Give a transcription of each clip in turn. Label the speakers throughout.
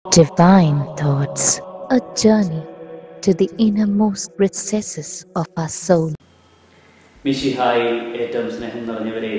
Speaker 1: Divine Thoughts, a journey to the innermost recesses of our soul.
Speaker 2: മിശിഹായിൽ ഏറ്റവും സ്നേഹം നിറഞ്ഞവരെ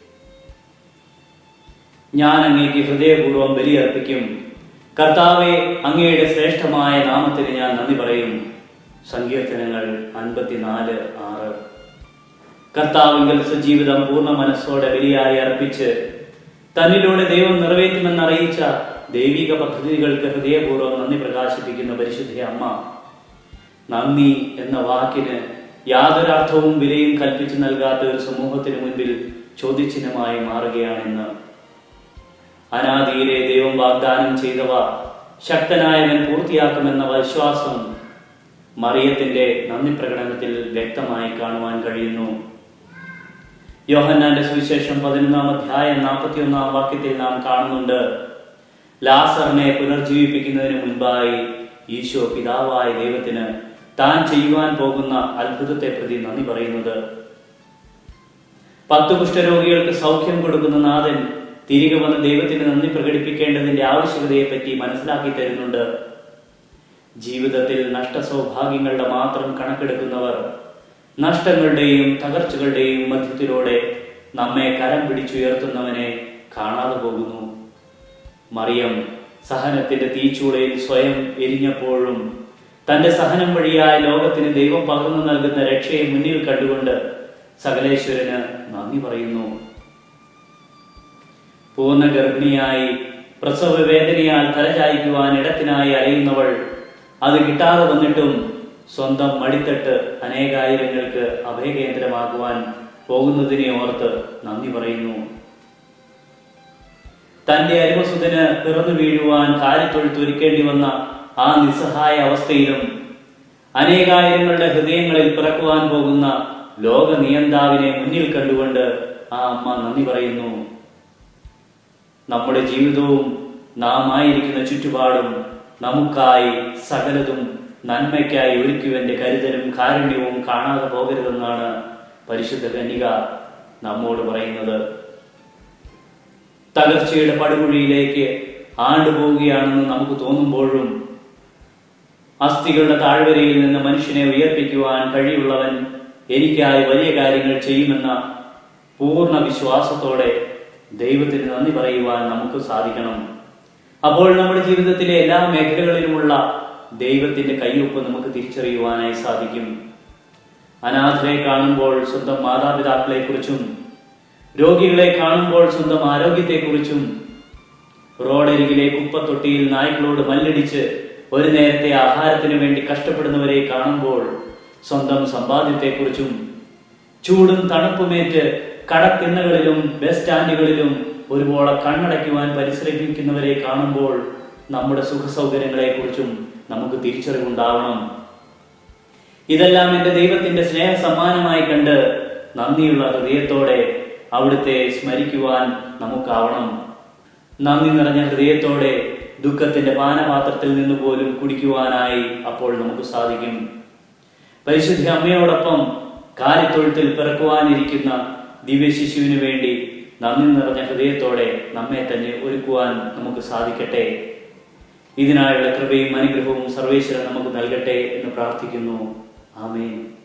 Speaker 2: ഞാൻ അങ്ങേക്ക് ഹൃദയപൂർവ്വം ബലിയർപ്പിക്കും കർത്താവെ അങ്ങയുടെ ശ്രേഷ്ഠമായ നാമത്തിന് ഞാൻ നന്ദി പറയും സങ്കീർത്തനങ്ങൾ അൻപത്തിനാല് ആറ് കർത്താവിങ്കൽ സജീവിതം പൂർണ്ണ മനസ്സോടെ ബലിയായി അർപ്പിച്ച് തന്നിലൂടെ ദൈവം നിറവേറ്റുമെന്ന് അറിയിച്ച ദൈവിക പദ്ധതികൾക്ക് ഹൃദയപൂർവ്വം നന്ദി പ്രകാശിപ്പിക്കുന്ന പരിശുദ്ധ അമ്മ നന്ദി എന്ന വാക്കിന് യാതൊരർത്ഥവും വിലയും കൽപ്പിച്ചു നൽകാത്ത ഒരു സമൂഹത്തിന് മുൻപിൽ ചോദ്യചിഹ്നമായി മാറുകയാണെന്ന് അനാദിയിലെ ദൈവം വാഗ്ദാനം ചെയ്തവ ശക്തനായവൻ പൂർത്തിയാക്കുമെന്ന വിശ്വാസം മറിയത്തിന്റെ നന്ദി പ്രകടനത്തിൽ വ്യക്തമായി കാണുവാൻ കഴിയുന്നു യോഹന്നാന്റെ സുവിശേഷം പതിനൊന്നാം അധ്യായം നാൽപ്പത്തിയൊന്നാം വാക്യത്തിൽ നാം കാണുന്നുണ്ട് ലാസറിനെ പുനർജീവിപ്പിക്കുന്നതിന് മുൻപായി ഈശോ പിതാവായ ദൈവത്തിന് താൻ ചെയ്യുവാൻ പോകുന്ന അത്ഭുതത്തെ പ്രതി നന്ദി പറയുന്നത് പത്ത് കുഷ്ഠരോഗികൾക്ക് സൗഖ്യം കൊടുക്കുന്ന നാഥൻ തിരികെ വന്ന് ദൈവത്തിന് നന്ദി പ്രകടിപ്പിക്കേണ്ടതിന്റെ ആവശ്യകതയെപ്പറ്റി മനസ്സിലാക്കി തരുന്നുണ്ട് ജീവിതത്തിൽ നഷ്ടസൗഭാഗ്യങ്ങളുടെ മാത്രം കണക്കെടുക്കുന്നവർ നഷ്ടങ്ങളുടെയും തകർച്ചകളുടെയും മധ്യത്തിലൂടെ നമ്മെ കരം പിടിച്ചുയർത്തുന്നവനെ കാണാതെ പോകുന്നു മറിയം സഹനത്തിന്റെ തീച്ചൂളയിൽ സ്വയം എരിഞ്ഞപ്പോഴും തന്റെ സഹനം വഴിയായ ലോകത്തിന് ദൈവം പകർന്നു നൽകുന്ന രക്ഷയെ മുന്നിൽ കണ്ടുകൊണ്ട് സകലേശ്വരന് നന്ദി പറയുന്നു പൂർണ്ണ ഗർഭിണിയായി പ്രസവ വേദനയാൽ തലചായ്ക്കുവാൻ ഇടത്തിനായി അലയുന്നവൾ അത് കിട്ടാതെ വന്നിട്ടും സ്വന്തം മടിത്തട്ട് അനേകായിരങ്ങൾക്ക് അഭയകേന്ദ്രമാകുവാൻ പോകുന്നതിനെ ഓർത്ത് നന്ദി പറയുന്നു തന്റെ അരുമസുതന് പിറന്നു വീഴുവാൻ കാലിത്തൊഴുത്തൊരുക്കേണ്ടി വന്ന ആ നിസ്സഹായ അവസ്ഥയിലും അനേകായിരങ്ങളുടെ ഹൃദയങ്ങളിൽ പിറക്കുവാൻ പോകുന്ന ലോക നിയന്താവിനെ മുന്നിൽ കണ്ടുകൊണ്ട് ആ അമ്മ നന്ദി പറയുന്നു നമ്മുടെ ജീവിതവും നാം ആയിരിക്കുന്ന ചുറ്റുപാടും നമുക്കായി സകലതും നന്മയ്ക്കായി ഒരുക്കുവന്റെ കരുതലും കാരുണ്യവും കാണാതെ പോകരുതെന്നാണ് പരിശുദ്ധ കന്യക നമ്മോട് പറയുന്നത് തകർച്ചയുടെ പടുകുഴിയിലേക്ക് ആണ്ടുപോവുകയാണെന്ന് നമുക്ക് തോന്നുമ്പോഴും അസ്ഥികളുടെ താഴ്വരയിൽ നിന്ന് മനുഷ്യനെ ഉയർപ്പിക്കുവാൻ കഴിവുള്ളവൻ എനിക്കായി വലിയ കാര്യങ്ങൾ ചെയ്യുമെന്ന പൂർണ്ണ വിശ്വാസത്തോടെ ദൈവത്തിന് നന്ദി പറയുവാൻ നമുക്ക് സാധിക്കണം അപ്പോൾ നമ്മുടെ ജീവിതത്തിലെ എല്ലാ മേഖലകളിലുമുള്ള ദൈവത്തിന്റെ കയ്യൊപ്പ് നമുക്ക് തിരിച്ചറിയുവാനായി സാധിക്കും അനാഥരെ കാണുമ്പോൾ സ്വന്തം മാതാപിതാക്കളെ കുറിച്ചും രോഗികളെ കാണുമ്പോൾ സ്വന്തം ആരോഗ്യത്തെക്കുറിച്ചും റോഡരികിലെ കുപ്പത്തൊട്ടിയിൽ നായ്ക്കളോട് മല്ലടിച്ച് ഒരു നേരത്തെ ആഹാരത്തിന് വേണ്ടി കഷ്ടപ്പെടുന്നവരെ കാണുമ്പോൾ സ്വന്തം സമ്പാദ്യത്തെക്കുറിച്ചും ചൂടും തണുപ്പുമേറ്റ് കടത്തിണ്ണകളിലും ബസ് സ്റ്റാൻഡുകളിലും ഒരുപോലെ കണ്ണടയ്ക്കുവാൻ പരിശ്രമിക്കുന്നവരെ കാണുമ്പോൾ നമ്മുടെ സുഖ സൗകര്യങ്ങളെക്കുറിച്ചും നമുക്ക് തിരിച്ചറിവുണ്ടാവണം ഇതെല്ലാം എൻ്റെ ദൈവത്തിന്റെ സ്നേഹ സമ്മാനമായി കണ്ട് നന്ദിയുള്ള ഹൃദയത്തോടെ അവിടുത്തെ സ്മരിക്കുവാൻ നമുക്കാവണം നന്ദി നിറഞ്ഞ ഹൃദയത്തോടെ ദുഃഖത്തിന്റെ പാനപാത്രത്തിൽ നിന്ന് പോലും കുടിക്കുവാനായി അപ്പോൾ നമുക്ക് സാധിക്കും പരിശുദ്ധ അമ്മയോടൊപ്പം കാലിത്തൊഴുത്തിൽ പിറക്കുവാനിരിക്കുന്ന ദിവ്യശിശുവിന് വേണ്ടി നന്ദി നിറഞ്ഞ ഹൃദയത്തോടെ നമ്മെ തന്നെ ഒരുക്കുവാൻ നമുക്ക് സാധിക്കട്ടെ ഇതിനായുള്ള കൃപയും അനുഗ്രഹവും സർവേശ്വരൻ നമുക്ക് നൽകട്ടെ എന്ന് പ്രാർത്ഥിക്കുന്നു ആമേൻ